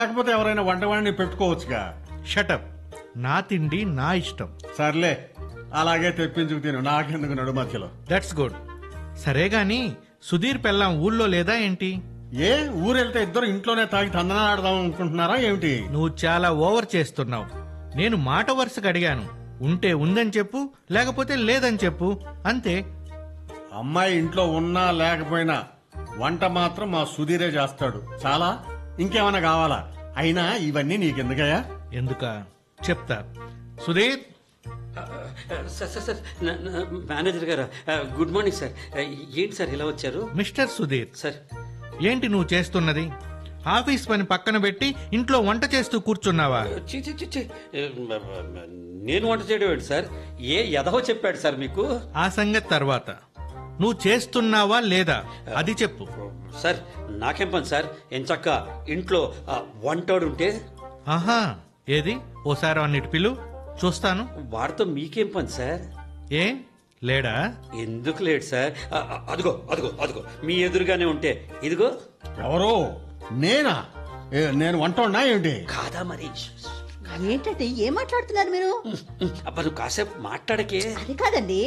లేకపోతే ఎవరైనా వంటవాడిని పెట్టుకోవచ్చుగా షటప్ నా తిండి నా ఇష్టం సర్లే అలాగే తెప్పించుకు తిను నాకెందుకు నడు మధ్యలో దట్స్ గుడ్ సరే గాని సుధీర్ పెళ్ళాం ఊళ్ళో లేదా ఏంటి ఏ ఊరెళ్తే ఇద్దరు ఇంట్లోనే తాగి తందనా ఆడదాం అనుకుంటున్నారా ఏమిటి నువ్వు చాలా ఓవర్ చేస్తున్నావు నేను మాట వరుసగా అడిగాను ఉంటే ఉందని చెప్పు లేకపోతే లేదని చెప్పు అంతే అమ్మాయి ఇంట్లో ఉన్నా లేకపోయినా వంట మాత్రం మా సుధీరే చేస్తాడు చాలా ఇంకేమైనా కావాలా అయినా ఇవన్నీ నీకెందుకయ్యా ఎందుక చెప్తా సుధీర్ సార్ సార్ సార్ నా- నా- మేనేజర్ గారు ఆ, గుడ్ మార్నింగ్ సార్ ఆ, ఏంటి సార్ ఇలా వచ్చారు మిస్టర్ సుధీర్ సార్ ఏంటి నువ్వు చేస్తున్నది ఆఫీస్ పని పక్కన పెట్టి ఇంట్లో వంట చేస్తూ కూర్చున్నావా చి చి చి చి. ఏ, మ- మ- మ- నేను వంట చేయడం ఏంటి సార్ ఏ ఎదవో చెప్పాడు సార్ మీకు ఆ సంగతి తర్వాత నువ్వు చేస్తున్నావా లేదా అది చెప్పు సార్ నాకేం పని సార్ ఎంచక్క ఇంట్లో ఆ, వంటోడు ఉంటే ఆహా ఏది ఓసారి అన్నిటి పిలు చూస్తాను వాడితో మీకేం పని సార్ ఏ లేడా ఎందుకు లేడు సార్ ఆ, ఆ, అదిగో అదిగో అదిగో మీ ఎదురుగానే ఉంటే ఇదిగో ఎవరో నేనా ఏ, నేను వంట ఉన్నా ఏమిటి కాదా మరి ఏంటంటే ఏం మాట్లాడుతున్నారు మీరు అబ్బా నువ్వు కాసేపు మాట్లాడకే అది కాదండి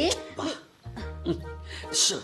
ష్.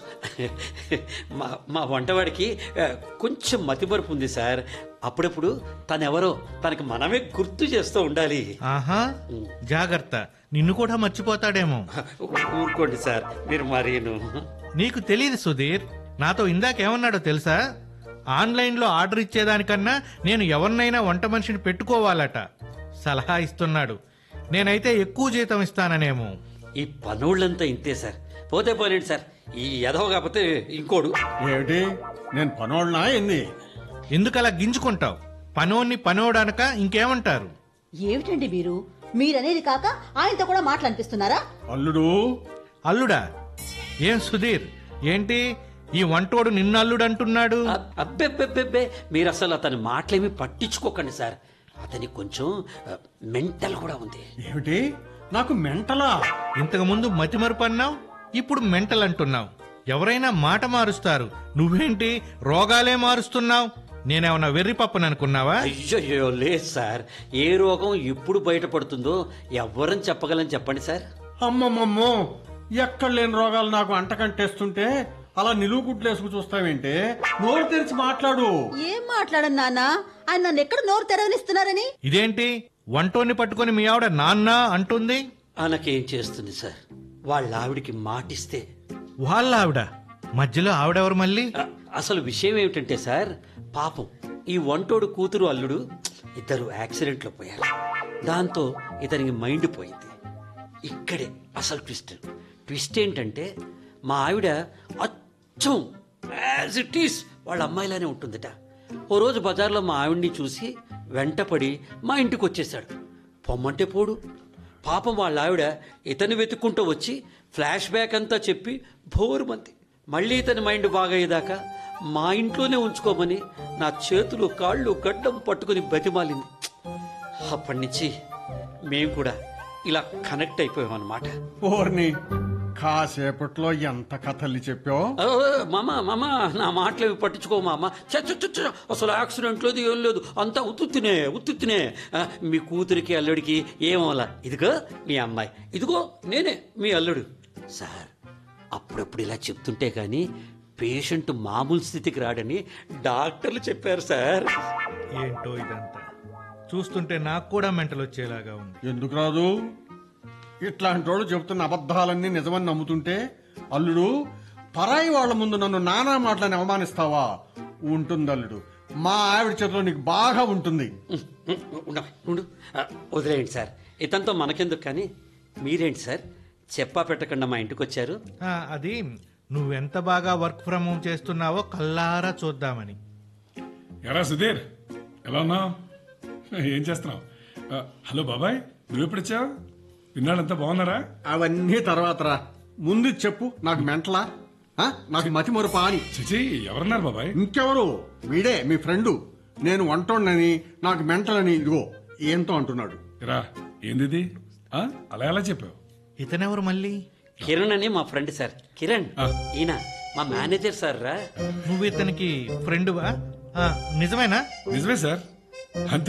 మా మా వంటవాడికి ఆ, కొంచెం మతిమరుపు ఉంది సార్ అప్పుడప్పుడు తనెవరో తనకి మనమే గుర్తు చేస్తూ ఉండాలి ఆహా జాగ్రత్త నిన్ను కూడా మర్చిపోతాడేమో ఊరుకోండి సార్ మీరు మరీను నీకు తెలియదు సుధీర్ నాతో ఇందాకేమన్నాడో తెలుసా ఆన్లైన్లో ఆర్డర్ ఇచ్చేదానికన్నా నేను ఎవరినైనా వంట మనిషిని పెట్టుకోవాలట సలహా ఇస్తున్నాడు నేనైతే ఎక్కువ జీతం ఇస్తాననేమో ఈ పనోళ్ళంతా ఇంతే సార్ పోతే పోలేండి సార్ ఈ ఎదవ కాకపోతే ఇంకోడు ఏమిటి నేను పనోళ్ళనా ఏంది ఎందుకలా గింజుకుంటావు పనోన్ని పనోడనక ఇంకేమంటారు ఏమిటండి మీరు మీరనేది కాక ఆయనతో కూడా మాటలనిపిస్తున్నారా అల్లుడు అల్లుడా ఏం సుధీర్ ఏంటి ఈ వంటోడు నిన్ను అల్లుడు అంటున్నాడు అబ్- అబ్బెబ్బెబ్బెబ్బే మీరు అసలు అతని మాటలేమి పట్టించుకోకండి సార్ అతనికి కొంచెం ఆ, మెంటల్ కూడా ఉంది ఏమిటి నాకు మెంటలా ఇంతకు ముందు మతిమరుపు అన్నావు ఇప్పుడు మెంటల్ అంటున్నావు ఎవరైనా మాట మారుస్తారు నువ్వేంటి రోగాలే మారుస్తున్నావు నేనేమన్నా వెర్రి పప్పని అనుకున్నావా అయ్యో లేదు సార్ ఏ రోగం ఎప్పుడు బయటపడుతుందో ఎవ్వరని చెప్పగలని చెప్పండి సార్ అమ్మమ్మమ్మో ఎక్కడ లేని రోగాలు నాకు అంటకంటేస్తుంటే అలా నిలువు గుడ్లేసుకు చూస్తావేంటే నోరు తెరిచి మాట్లాడు ఏం మాట్లాడను నాన్న ఆయన నన్ను ఎక్కడ నోరు తెరవనిస్తున్నారని ఇదేంటి వంటోని పట్టుకొని మీ ఆవిడ నాన్న అంటుంది ఆనకేం చేస్తుంది సార్ వాళ్ళ ఆవిడికి మాటిస్తే వాళ్ళ ఆవిడ మధ్యలో ఆవిడెవరు మళ్ళీ అ- అసలు విషయం ఏమిటంటే సార్ పాపం ఈ వంటోడు కూతురు అల్లుడు ఇద్దరు యాక్సిడెంట్లో పోయారు దాంతో ఇతనికి మైండ్ పోయింది ఇక్కడే అసలు ట్విస్ట్ ట్విస్ట్ ఏంటంటే మా ఆవిడ అచ్చం యాజ్ ఇట్ ఈస్ వాళ్ళ అమ్మాయిలానే ఉంటుందట ఓ రోజు బజార్లో మా ఆవిడ్ని చూసి వెంటపడి మా ఇంటికి వచ్చేసాడు పొమ్మంటే పోడు పాపం వాళ్ళ ఆవిడ ఇతన్ని వెతుక్కుంటూ వచ్చి ఫ్లాష్ బ్యాక్ అంతా చెప్పి భోరుమంది మళ్ళీ ఇతని మైండ్ బాగయ్యేదాకా మా ఇంట్లోనే ఉంచుకోమని నా చేతులు కాళ్ళు గడ్డం పట్టుకుని బతిమాలింది అప్పటి నుంచి మేము కూడా ఇలా కనెక్ట్ అయిపోయాం అన్నమాట ఓర్ని కాసేపట్లో ఎంత కథల్ని చెప్పావు ఓ, మామ మామ నా మాటలు పట్టించుకో మామ చ, చ, చ, చ, అసలు యాక్సిడెంట్ లేదు ఏం లేదు అంతా ఉత్తుత్తినే ఉత్తుత్తినే ఆ, మీ కూతురికి అల్లుడికి ఏమవలా ఇదిగో మీ అమ్మాయి ఇదిగో నేనే మీ అల్లుడు సార్ అప్పుడప్పుడు ఇలా చెప్తుంటే కానీ పేషెంట్ మామూలు స్థితికి రాడని డాక్టర్లు చెప్పారు సార్ ఏంటో ఇదంతా చూస్తుంటే నాకు కూడా మెంటల్ వచ్చేలాగా ఉంది ఎందుకు రాదు ఇట్లాంటి వాళ్ళు చెబుతున్న అబద్ధాలన్నీ నిజమని నమ్ముతుంటే అల్లుడు పరాయి వాళ్ళ ముందు నన్ను నానా మాటలని అవమానిస్తావా ఉంటుంది అల్లుడు మా ఆవిడ చేతిలో నీకు బాగా ఉంటుంది ఉం, ఉం, ఉండు, ఉండు ఆ, వదిలేయండి సార్ ఇతంతో మనకెందుకు కానీ మీరేంటి సార్ చెప్పా పెట్టకుండా మా ఇంటికి వచ్చారు ఆ, అది నువ్వెంత బాగా వర్క్ ఫ్రమ్ హోమ్ చేస్తున్నావో కల్లారా చూద్దామని ఎరా సుధీర్ ఎలా ఉన్నావు ఏం చేస్తున్నావు ఆ, హలో బాబాయ్ నువ్వెప్పుడొచ్చావు విన్నాడంతా బాగున్నారా అవన్నీ తర్వాత రా ముందు చెప్పు నాకు మెంటలా ఆ? నాకు మతి మరుపా అని చిచి ఎవరున్నారు బాబాయ్ ఇంకెవరు వీడే మీ ఫ్రెండు నేను వంటోండని నాకు మెంటలని ఇదిగో ఏంతో అంటున్నాడు రా ఏందిది ఆ, అలా ఎలా చెప్పావు ఇతనెవరు మళ్ళీ కిరణ్ అని మా ఫ్రెండ్ సార్ కిరణ్ ఆ. ఈయన మా మేనేజర్ సార్ రా నువ్వు ఇతనికి ఫ్రెండువా ఆ, నిజమేనా నిజమే సార్ అంతే